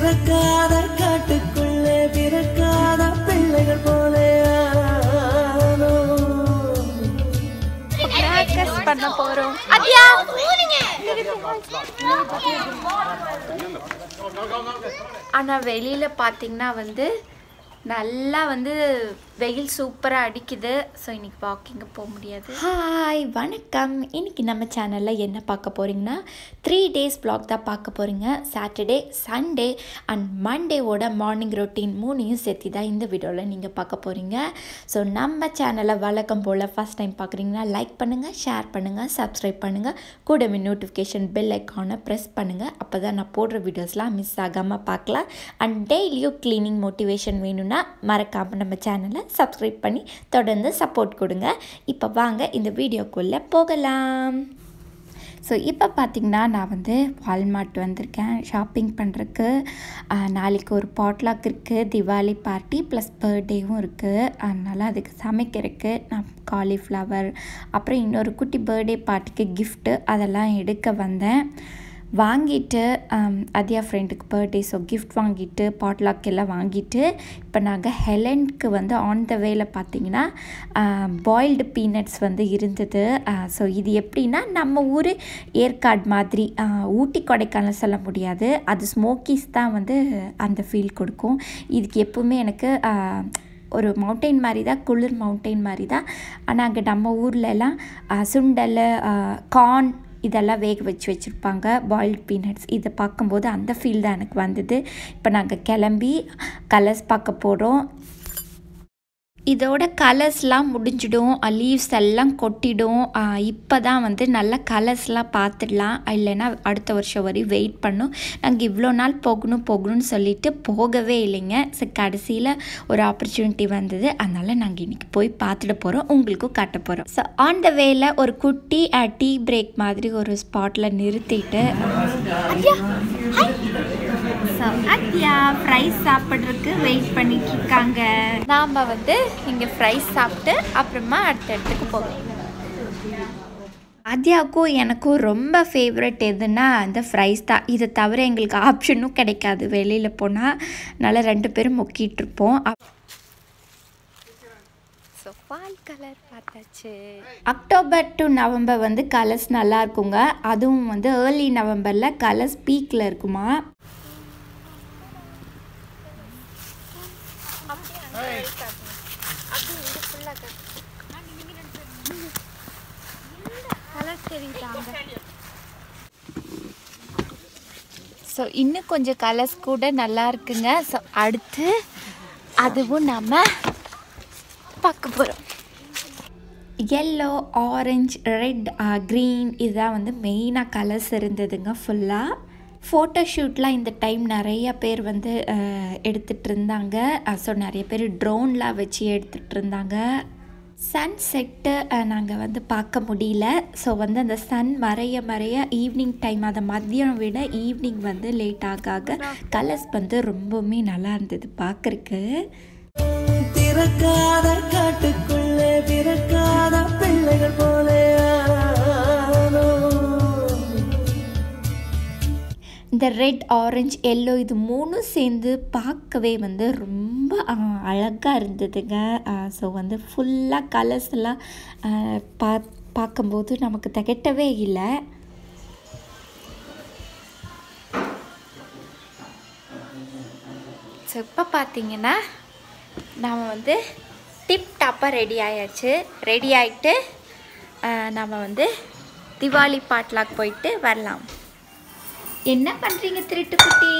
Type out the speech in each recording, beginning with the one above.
திறக்காத காட்டுக்குள்ளே பிறக்காத பிள்ளைகள் போலே ப்ராக்டிஸ் பண்ண போறோம் அத்யா ஆனா வெளியில பாத்தீங்கன்னா வந்து நல்லா வந்து வெயில் சூப்பராக அடிக்குது ஸோ இன்னைக்கு வாக்கிங்க போக முடியாது ஹாய் வணக்கம் இன்னைக்கு நம்ம சேனலில் என்ன பார்க்க போகிறீங்கன்னா த்ரீ டேஸ் vlog தான் பார்க்க போகிறீங்க சாட்டர்டே சண்டே அண்ட் மண்டேவோட மார்னிங் ரொட்டீன் மூணையும் சேர்த்து தான் இந்த வீடியோவில் நீங்கள் பார்க்க போகிறீங்க ஸோ நம்ம சேனலை வழக்கம் போல் ஃபஸ்ட் டைம் பார்க்குறீங்கன்னா லைக் பண்ணுங்கள் ஷேர் பண்ணுங்கள் சப்ஸ்கிரைப் பண்ணுங்கள் கூடவே நோட்டிஃபிகேஷன் பெல் ஐக்கானை ப்ரெஸ் பண்ணுங்கள் அப்போ தான் நான் போடுற வீடியோஸ்லாம் மிஸ் ஆகாமல் பார்க்கலாம் அண்ட் டெய்லியும் க்ளீனிங் மோட்டிவேஷன் வேணும்னா மறக்காமல் நம்ம சேனலை சப்ஸ்கிரைப் பண்ணி தொடர்ந்து சப்போர்ட் கொடுங்க இப்போ வாங்க இந்த வீடியோக்குள்ளே போகலாம் ஸோ இப்போ பார்த்திங்கன்னா நான் வந்து வால்மார்ட் வந்திருக்கேன் ஷாப்பிங் பண்ணுறக்கு நாளைக்கு ஒரு பாட்லாக் இருக்குது திவாலி பார்ட்டி ப்ளஸ் பர்த்டேவும் இருக்குது அதனால் அதுக்கு சமைக்கிறதுக்கு நான் காலிஃப்ளவர் அப்புறம் இன்னொரு குட்டி பர்த்டே பார்ட்டிக்கு கிஃப்ட்டு அதெல்லாம் எடுக்க வந்தேன் வாங்கிட்டு அதியா ஃப்ரெண்டுக்கு பர்த்டே ஸோ கிஃப்ட் வாங்கிட்டு பாட்லாக் எல்லாம் வாங்கிட்டு இப்போ நாங்கள் ஹெலனுக்கு வந்து ஆன் த வேல பார்த்தீங்கன்னா பாயில்டு பீனட்ஸ் வந்து இருந்தது ஸோ இது எப்படின்னா நம்ம ஊர் ஏற்காடு மாதிரி ஆஹ், ஊட்டி கொடைக்கானல் சொல்ல முடியாது அது ஸ்மோக்கிஸ் தான் வந்து அந்த ஃபீல் கொடுக்கும் இதுக்கு எப்பவுமே எனக்கு ஆஹ், ஒரு மவுண்டெயின் மாதிரி தான் குளிர் மவுண்டெயின் மாதிரி தான் ஆனால் அங்கே நம்ம ஊர்லலாம் ஆஹ், சுண்டல் கார்ன் இதெல்லாம் வேக வச்சு வச்சுருப்பாங்க பாயில்ட் பீனட்ஸ் இதை பார்க்கும்போது அந்த ஃபீல் தான் எனக்கு வந்தது இப்போ நாங்கள் கிளம்பி கலர்ஸ் பார்க்க போகிறோம் இதோட கலர்ஸ்லாம் முடிஞ்சிடும் லீவ்ஸ் எல்லாம் கொட்டிடும் இப்போ தான் வந்து நல்ல கலர்ஸ்லாம் பார்த்துடலாம் இல்லைன்னா அடுத்த வருஷம் வரையும் வெயிட் பண்ணும் நாங்கள் இவ்வளோ நாள் போகணும் போகணும்னு சொல்லிட்டு போகவே இல்லைங்க ஸோ கடைசியில் ஒரு ஆப்பர்ச்சுனிட்டி வந்தது அதனால் நாங்கள் இன்றைக்கி போய் பார்த்துட்டு போகிறோம் உங்களுக்கும் காட்ட போகிறோம் ஸோ ஆன் த வேல ஒரு குட்டி டீ பிரேக் மாதிரி ஒரு ஸ்பாட்டில் நிறுத்திட்டு ஸோ அத்யா ஃப்ரைஸ் சாப்பிட்றதுக்கு வெயிட் பண்ணிட்டு இருக்காங்க நாம் வந்து இங்கே ஃப்ரைஸ் சாப்பிட்டு அப்புறமா அடுத்த இடத்துக்கு போவோம் அத்யாவுக்கும் எனக்கும் ரொம்ப ஃபேவரட் எதுன்னா அந்த ஃப்ரைஸ் தான் இதை தவிர எங்களுக்கு ஆப்ஷனும் கிடைக்காது வெளியில் போனால் அதனால் ரெண்டு பேரும் முக்கிட்டு இருப்போம் ஸோ பால் கலர் பார்த்தாச்சு அக்டோபர் டு நவம்பர் வந்து கலர்ஸ் நல்லா இருக்குங்க அதுவும் வந்து ஏர்லி நவம்பரில் கலர்ஸ் பீக்கில் இருக்குமா ஸோ இன்னும் கொஞ்சம் கலர்ஸ் கூட நல்லா இருக்குங்க ஸோ அடுத்து அதுவும் நம்ம பார்க்க போகிறோம் எல்லோ ஆரஞ்ச் ரெட் க்ரீன் இதுதான் வந்து மெயினாக கலர்ஸ் இருந்ததுங்க ஃபுல்லாக ஃபோட்டோஷூட்லாம் இந்த டைம் நிறைய பேர் வந்து அஹ், எடுத்துட்டு இருந்தாங்க ஸோ நிறைய பேர் ட்ரோன்லாம் வச்சு எடுத்துகிட்டு இருந்தாங்க சன் செட்டு நாங்கள் வந்து பார்க்க முடியல ஸோ வந்து அந்த சன் மறைய மறைய ஈவினிங் டைம் அதை மதியம் விட ஈவினிங் வந்து லேட் ஆக ஆக கலர்ஸ் வந்து ரொம்பவுமே நல்லா இருந்தது பார்க்குறக்கு திறக்காத காட்டுக்குள்ளே பிறக்காத பிள்ளைகள் போலே இந்த ரெட் ஆரஞ்சு எல்லோ இது மூணும் சேர்ந்து பார்க்கவே வந்து ரொம்ப அழகாக இருந்ததுங்க ஸோ வந்து ஃபுல்லாக கலர்ஸ் எல்லாம் ஆ, பா பார்க்கும்போது நமக்கு திகட்டவே இல்லை ஸோ இப்போ பார்த்தீங்கன்னா நாம் வந்து டிப் டாப்பாக ரெடி ஆயாச்சு ரெடி ஆகிட்டு நம்ம வந்து திவாலி பாட்லாக் போயிட்டு வரலாம் என்ன பண்ணுறீங்க திருட்டு குட்டி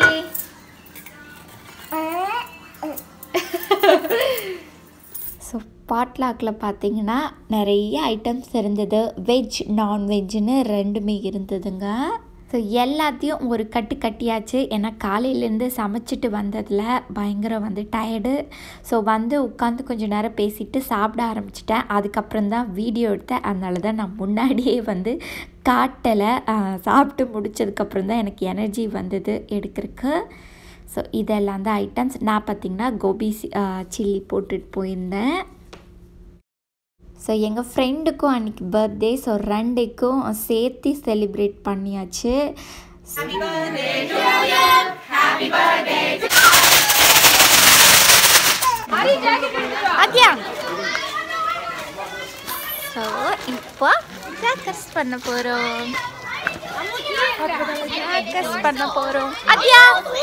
ஸோ பாட்லாக்கில் பார்த்தீங்கன்னா நிறைய ஐட்டம்ஸ் இருந்தது வெஜ் நான்வெஜ்னு ரெண்டுமே இருந்ததுங்க ஸோ எல்லாத்தையும் ஒரு கட்டு கட்டியாச்சு ஏன்னா காலையிலேருந்து சமைச்சிட்டு வந்ததில் பயங்கரம் வந்து டயர்டு ஸோ வந்து உட்காந்து கொஞ்சம் நேரம் பேசிட்டு சாப்பிட ஆரம்பிச்சிட்டேன் அதுக்கப்புறம் தான் வீடியோ எடுத்தேன் அதனால தான் நான் முன்னாடியே வந்து காட்டலை சாப்பிட்டு முடிச்சதுக்கப்புறம் தான் எனக்கு எனர்ஜி வந்தது எடுக்கிறதுக்கு ஸோ இதெல்லாம் தான் ஐட்டம்ஸ் நான் பார்த்திங்கன்னா கோபி சில்லி போட்டுட்டு போயிருந்தேன் ஸோ எங்கள் ஃப்ரெண்டுக்கும் அன்றைக்கி பர்த்டே ஸோ ரெண்டுக்கும் சேர்த்து செலிப்ரேட் பண்ணியாச்சு கிராக்கர்ஸ் பண்ண போறோம் கிராக்கர்ஸ் பண்ண போறோம் அத்யா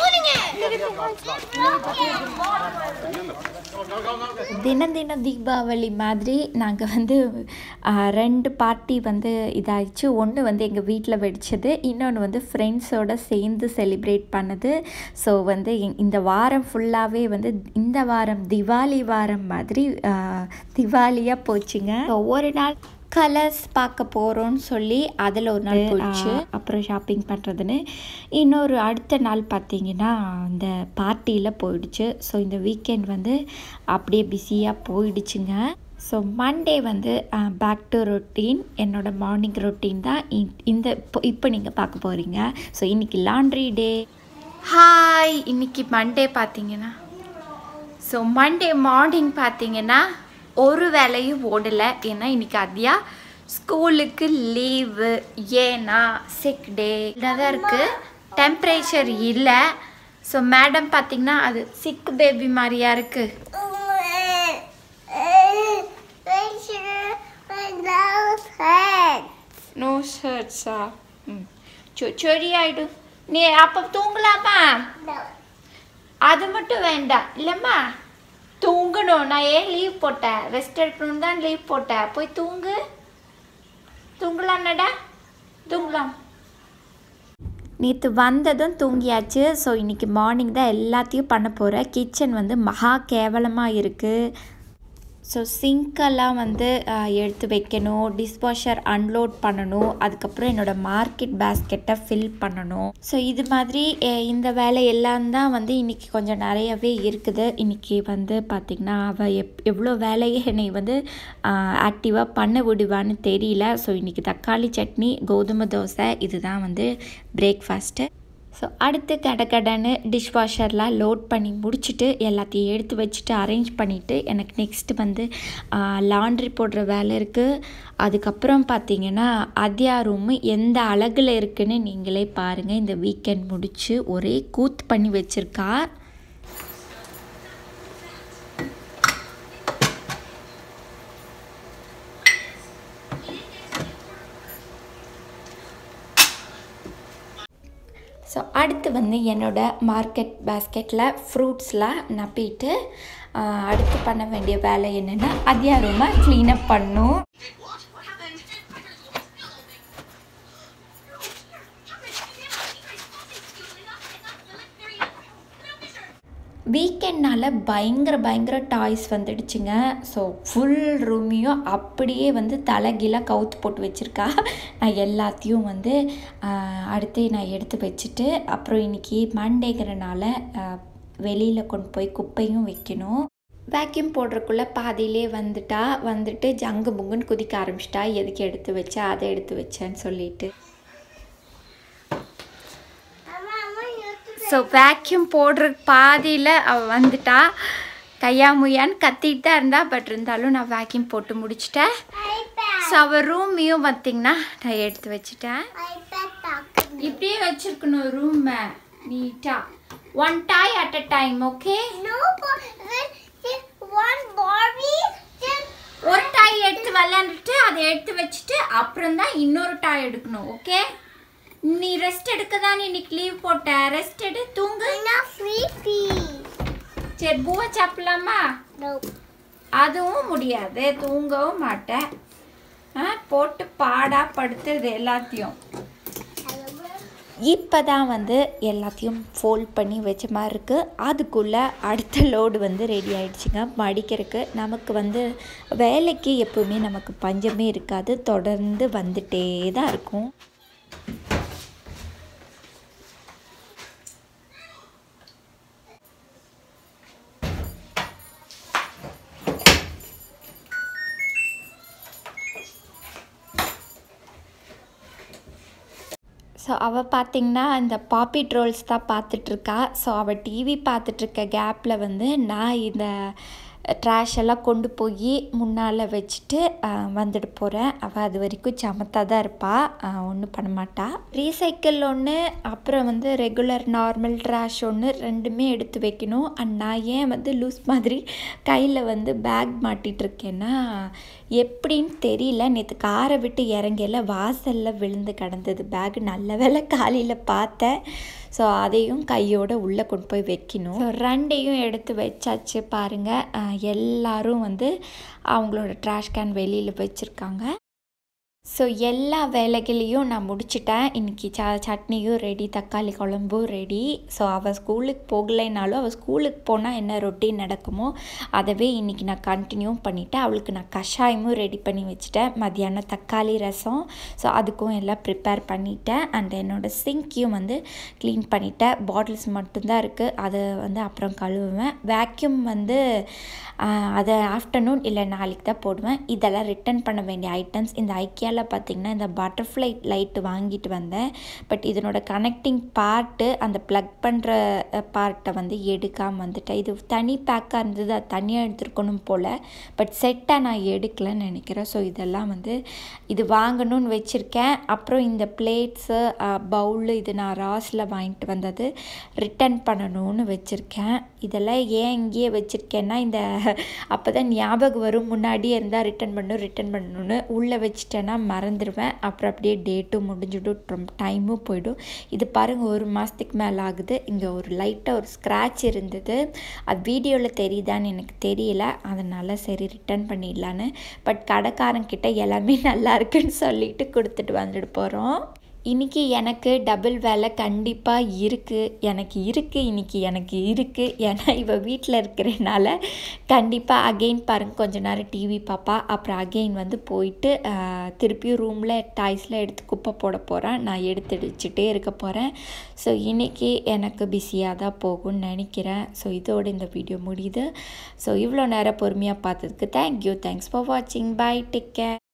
தினம் தினம் தீபாவளி மாதிரி நாங்கள் வந்து ஆ, ரெண்டு பார்ட்டி வந்து இதாகிடுச்சு ஒன்று வந்து எங்கள் வீட்டில் வெடிச்சது இன்னொன்று வந்து ஃப்ரெண்ட்ஸோட சேர்ந்து செலிப்ரேட் பண்ணது ஸோ வந்து எங்- இந்த வாரம் ஃபுல்லாகவே வந்து இந்த வாரம் திவாலி வாரம் மாதிரி ஆ, திவாலியாக போச்சுங்க ஒவ்வொரு நாள் கலர்ஸ் பார்க்க போகிறோன்னு சொல்லி அதில் ஒரு நாள் போயிடுச்சு அப்புறம் ஷாப்பிங் பண்ணுறதுன்னு இன்னொரு அடுத்த நாள் பார்த்தீங்கன்னா இந்த பார்ட்டியில் போயிடுச்சு ஸோ இந்த வீக்கெண்ட் வந்து அப்படியே பிஸியாக போயிடுச்சுங்க ஸோ மண்டே வந்து பேக் டு ரொட்டீன் என்னோட மார்னிங் ரொட்டீன் தான் இ- இந்த இப்போ இப்போ நீங்கள் பார்க்க போகிறீங்க ஸோ இன்றைக்கி லாண்ட்ரி டே ஹாய் இன்னைக்கு மண்டே பார்த்தீங்கன்னா ஸோ மண்டே மார்னிங் பார்த்தீங்கன்னா ஒரு வேலையும் ஓடலை ஏன்னா இன்னைக்கு அதியா ஸ்கூலுக்கு லீவு ஏன்னா சிக் டே தான் இருக்குது டெம்பரேச்சர் இல்லை ஸோ மேடம் பார்த்தீங்கன்னா அது சிக் பேபி மாதிரியா இருக்குது Make sure my nose hurts. No ஷர்ட்ஸா ம் சொ சரி ஆயிடும் நீ அப்போ தூங்கலாமா No. அது மட்டும் வேண்டாம் இல்லைம்மா தூங்கணும் நான் ஏன் லீவ் போட்டேன் ரெஸ்ட் எடுக்கணும்னு தான் லீவ் போட்டேன் போய் தூங்கு தூங்கலாம்னடா தூங்கலாம் நேற்று வந்ததும் தூங்கியாச்சு ஸோ இன்றைக்கி மார்னிங் தான் எல்லாத்தையும் பண்ண போகிறேன் கிச்சன் வந்து மகா கேவலமாக இருக்குது ஸோ சிங்கெல்லாம் வந்து ஆஹ், எடுத்து வைக்கணும் டிஷ்வாஷர் அன்லோட் பண்ணணும் அதுக்கப்புறம் என்னோடய மார்க்கெட் பேஸ்கெட்டை ஃபில் பண்ணணும் ஸோ இது மாதிரி அஹ், இந்த வேலை எல்லாம் தான் வந்து இன்றைக்கி கொஞ்சம் நிறையவே இருக்குது இன்றைக்கி வந்து பார்த்திங்கன்னா அவள் எப் எவ்வளோ வேலையை என்னை வந்து ஆக்டிவாக பண்ண விடுவான்னு தெரியல ஸோ இன்றைக்கி தக்காளி சட்னி கோதுமை தோசை இதுதான் வந்து பிரேக்ஃபாஸ்ட்டு ஸோ அடுத்து கட கடன்னு டிஷ்வாஷர்லாம் லோட் பண்ணி முடிச்சுட்டு எல்லாத்தையும் எடுத்து வச்சுட்டு அரேஞ்ச் பண்ணிவிட்டு எனக்கு நெக்ஸ்ட்டு வந்து லாண்ட்ரி போடுற வேலை இருக்குது அதுக்கப்புறம் பார்த்தீங்கன்னா அத்யா ரூமு எந்த அழகில் இருக்குன்னு நீங்களே பாருங்கள் இந்த வீக்கெண்ட் முடிச்சு ஒரே கூத்து பண்ணி வச்சுருக்கா ஸோ அடுத்து வந்து என்னோட மார்க்கெட் பேஸ்கெட்டில் ஃப்ரூட்ஸ்லாம் நப்பிட்டு ஆஹ், அடுத்து பண்ண வேண்டிய வேலை என்னென்னா அத்தியா ரூமை க்ளீனப் பண்ணும் வீக்கெண்ட்னால பயங்கர பயங்கர டாய்ஸ் வந்துடுச்சுங்க ஸோ ஃபுல் ரூமையும் அப்படியே வந்து தலைகீழாக கவுத்து போட்டு வச்சுருக்கா நான் எல்லாத்தையும் வந்து ஆஹ், அடுத்து நான் எடுத்து வச்சுட்டு அப்புறம் இன்றைக்கி மண்டேங்கிறனால வெளியில் கொண்டு போய் குப்பையும் வைக்கணும் வேக்யூம் போடுறக்குள்ளே பாதியிலே வந்துட்டா வந்துட்டு ஜங்கு புங்குன்னு குதிக்க ஆரம்பிச்சிட்டா எதுக்கு எடுத்து வச்சா அதை எடுத்து வச்சேன்னு சொல்லிட்டு Mama, Mama, you have to so vacuum போடுற பாதியில் அவள் வந்துட்டா கையா முயான்னு கத்திட்டு தான் இருந்தா பட் இருந்தாலும் நான் வேக்யூம் போட்டு முடிச்சிட்டேன் iPad. ஸோ அவள் ரூமையும் பார்த்தீங்கன்னா நான் எடுத்து வச்சுட்டேன் iPad talking. இப்படியே வச்சிருக்கணும் ரூமை நீட்டாக one toy at a time okay No, but then just one Barbie. Just ஒரு டாய் எடுத்து விளையாண்டுட்டு அதை எடுத்து வச்சுட்டு அப்புறம் தான் இன்னொரு டாய் எடுக்கணும் ஓகே நீ ரெஸ்ட் எடுக்க தான் இன்னைக்கு லீவ் போட்ட ரெஸ்ட் எடு தூங்கு I'm not sleepy. சரி பூவை சாப்பிடலாமா Nope. அதுவும் முடியாது தூங்கவும் மாட்டேன் ஆ போட்டு பாடா படுத்துறது எல்லாத்தையும் இப்போ தான் வந்து எல்லாத்தையும் ஃபோல்ட் பண்ணி வச்ச மாதிரி இருக்குது அதுக்குள்ளே அடுத்த லோடு வந்து ரெடி ஆயிடுச்சுங்க மடிக்கிறதுக்கு நமக்கு வந்து வேலைக்கு எப்பவுமே நமக்கு பஞ்சமே இருக்காது தொடர்ந்து வந்துட்டே தான் இருக்கும் ஸோ அவள் பார்த்திங்கன்னா இந்த பாப்பி ட்ரோல்ஸ் தான் பார்த்துட்ருக்கா ஸோ அவள் டிவி பார்த்துட்ருக்க கேப்பில் வந்து நான் இந்த ட்ராஷ் எல்லாம் கொண்டு போய் முன்னால் வச்சுட்டு ஆஹ், வந்துட்டு போகிறேன் அவள் அது வரைக்கும் சமத்தாக தான் இருப்பாள் ஒன்றும் பண்ண மாட்டா ரீசைக்கிள் ஒன்று அப்புறம் வந்து ரெகுலர் நார்மல் ட்ராஷ் ஒன்று ரெண்டுமே எடுத்து வைக்கணும் அண்ட் நான் ஏன் வந்து லூஸ் மாதிரி கையில் வந்து பேக் மாட்டிகிட்டு இருக்கேன்னா எப்படின்னு தெரியல நேற்று காரை விட்டு இறங்கல வாசலில் விழுந்து கிடந்தது பேக் நல்ல வேளை காலையில் பார்த்தேன் ஸோ அதையும் கையோட உள்ளே கொண்டு போய் வைக்கணும் ஸோ ரெண்டையும் எடுத்து வச்சாச்சு பாருங்கள் எல்லாரும் வந்து அவங்களோட ட்ராஷ் கேன் வெளியில் வச்சுருக்காங்க ஸோ எல்லா வேலைகளையும் நான் முடிச்சிட்டேன் இன்றைக்கி ச சட்னியும் ரெடி தக்காளி குழம்பும் ரெடி ஸோ அவள் ஸ்கூலுக்கு போகலைனாலும் அவள் ஸ்கூலுக்கு போனால் என்ன ரொட்டீன் நடக்குமோ அதவே இன்றைக்கி நான் கண்டினியூ பண்ணிவிட்டேன் அவளுக்கு நான் கஷாயமும் ரெடி பண்ணி வச்சுட்டேன் மத்தியானம் தக்காளி ரசம் ஸோ அதுக்கும் எல்லாம் ப்ரிப்பேர் பண்ணிட்டேன் அண்ட் என்னோடய சிங்க்கையும் வந்து க்ளீன் பண்ணிட்டேன் பாட்டில்ஸ் மட்டும்தான் இருக்குது அதை வந்து அப்புறம் கழுவுவேன் வேக்யூம் வந்து ஆஹ், அதை ஆஃப்டர்நூன் இல்லை நாளைக்கு தான் போடுவேன் இதெல்லாம் ரிட்டர்ன் பண்ண வேண்டிய ஐட்டம்ஸ் இந்த ஐக்கியாவில் பார்த்தீங்கன்னா இந்த பட்டர்ஃப்ளை லைட்டு வாங்கிட்டு வந்தேன் பட் இதனோட கனெக்டிங் பார்ட்டு அந்த ப்ளக் பண்ணுற பார்ட்டை வந்து எடுக்காமல் வந்துட்டேன் இது தனி பேக்காக இருந்தது அது தனியாக எடுத்துருக்கணும் போல் பட் செட்டாக நான் எடுக்கலைன்னு நினைக்கிறேன் ஸோ இதெல்லாம் வந்து இது வாங்கணும்னு வச்சுருக்கேன் அப்புறம் இந்த பிளேட்ஸு பவுலு இது நான் ராஸில் வாங்கிட்டு வந்தது ரிட்டர்ன் பண்ணணும்னு வச்சுருக்கேன் இதெல்லாம் ஏன் இங்கேயே வச்சுருக்கேன்னா இந்த அப்போ தான் ஞாபகம் வரும் முன்னாடியே இருந்தால் ரிட்டர்ன் பண்ணணும் ரிட்டர்ன் பண்ணணும்னு உள்ளே வச்சுட்டேன்னா மறந்துடுவேன் அப்புறம் அப்படியே டேட்டும் முடிஞ்சிடும் ரொம்ப டைமும் போயிடும் இது பாருங்கள் ஒரு மாதத்துக்கு மேலே ஆகுது இங்கே ஒரு லைட்டாக ஒரு ஸ்க்ராட்ச் இருந்தது அது வீடியோவில் தெரியுதான்னு எனக்கு தெரியல அதனால் சரி ரிட்டர்ன் பண்ணிடலான்னு பட் கடைக்காரங்கிட்ட எல்லாமே நல்லா இருக்குன்னு சொல்லிட்டு கொடுத்துட்டு வந்துட்டு போகிறோம் இன்றைக்கி எனக்கு டபுள் வேலை கண்டிப்பாக இருக்குது எனக்கு இருக்குது இன்றைக்கி எனக்கு இருக்குது ஏன்னா இவள் வீட்டில் இருக்கிறனால கண்டிப்பாக அகெயின் பாருங்க கொஞ்ச நேரம் டிவி பார்ப்பா அப்புறம் அகெயின் வந்து போயிட்டு ஆஹ், திருப்பியும் ரூமில் டாய்ஸ்லாம் எடுத்து குப்பை போட போகிறேன் நான் எடுத்து வச்சுட்டே இருக்க போகிறேன் ஸோ இன்றைக்கி எனக்கு பிஸியாக தான் போகும்னு நினைக்கிறேன் ஸோ இதோட இந்த வீடியோ முடியுது ஸோ இவ்வளோ நேரம் பொறுமையாக பார்த்ததுக்கு தேங்க்யூ தேங்க்ஸ் ஃபார் வாட்சிங் பை டேக் கேர்